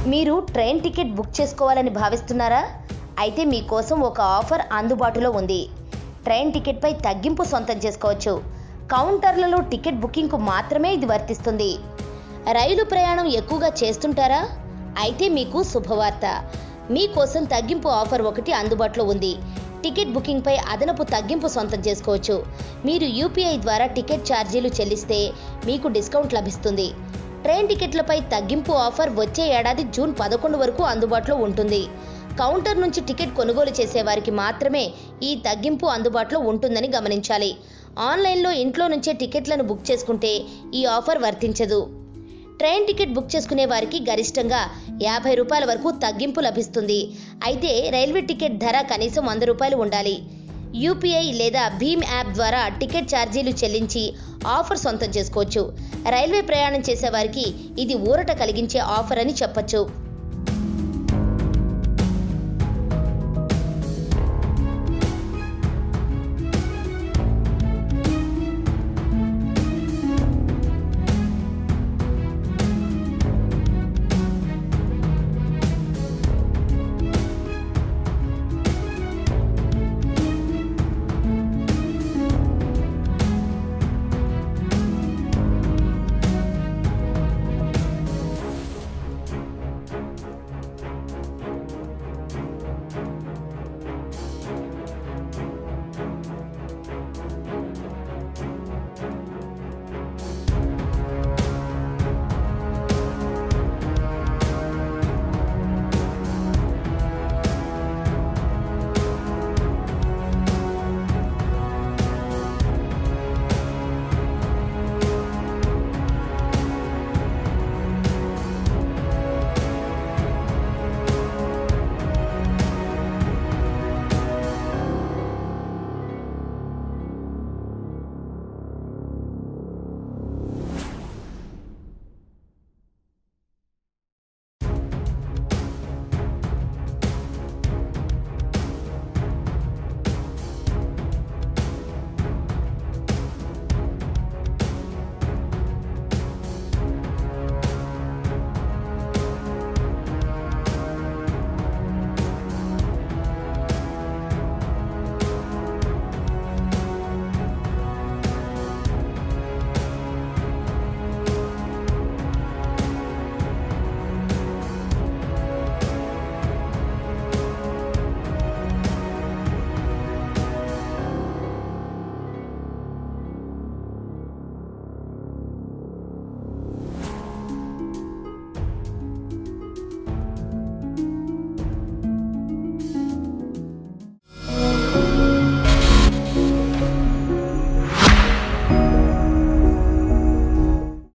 మీరు train ticket book చేసుకోవాలని భావిస్తున్నారా అయితే మీకోసం ఒక ఆఫర్ అందుబాటులో ఉంది ట్రైన్ టికెట్పై తగ్గింపు సొంతం చేసుకోవచ్చు కౌంటర్లలో టికెట్ బుకింగ్కు మాత్రమే ఇది వర్తిస్తుంది రైలు ప్రయాణం ఎక్కువగా చేస్తుంటారా అయితే మీకు శుభవార్త మీకోసం తగ్గింపు ఆఫర్ ఒకటి అందుబాటులో ఉంది టికెట్ బుకింగ్పై అదనపు తగ్గింపు సొంతం చేసుకోవచ్చు మీరు యూపీఐ ద్వారా టికెట్ ఛార్జీలు చెల్లిస్తే మీకు డిస్కౌంట్ లభిస్తుంది ట్రైన్ టికెట్లపై తగ్గింపు ఆఫర్ వచ్చే ఏడాది జూన్ పదకొండు వరకు అందుబాటులో ఉంటుంది కౌంటర్ నుంచి టికెట్ కొనుగోలు చేసే వారికి మాత్రమే ఈ తగ్గింపు అందుబాటులో ఉంటుందని గమనించాలి ఆన్లైన్లో ఇంట్లో నుంచే టికెట్లను బుక్ చేసుకుంటే ఈ ఆఫర్ వర్తించదు ట్రైన్ టికెట్ బుక్ చేసుకునే వారికి గరిష్టంగా యాభై రూపాయల వరకు తగ్గింపు లభిస్తుంది అయితే రైల్వే టికెట్ ధర కనీసం వంద రూపాయలు ఉండాలి యూపీఐ లేదా భీమ్ యాప్ ద్వారా టికెట్ ఛార్జీలు చెల్లించి ఆఫర్ సొంతం చేసుకోవచ్చు రైల్వే ప్రయాణం చేసే వారికి ఇది ఊరట కలిగించే ఆఫర్ అని చెప్పొచ్చు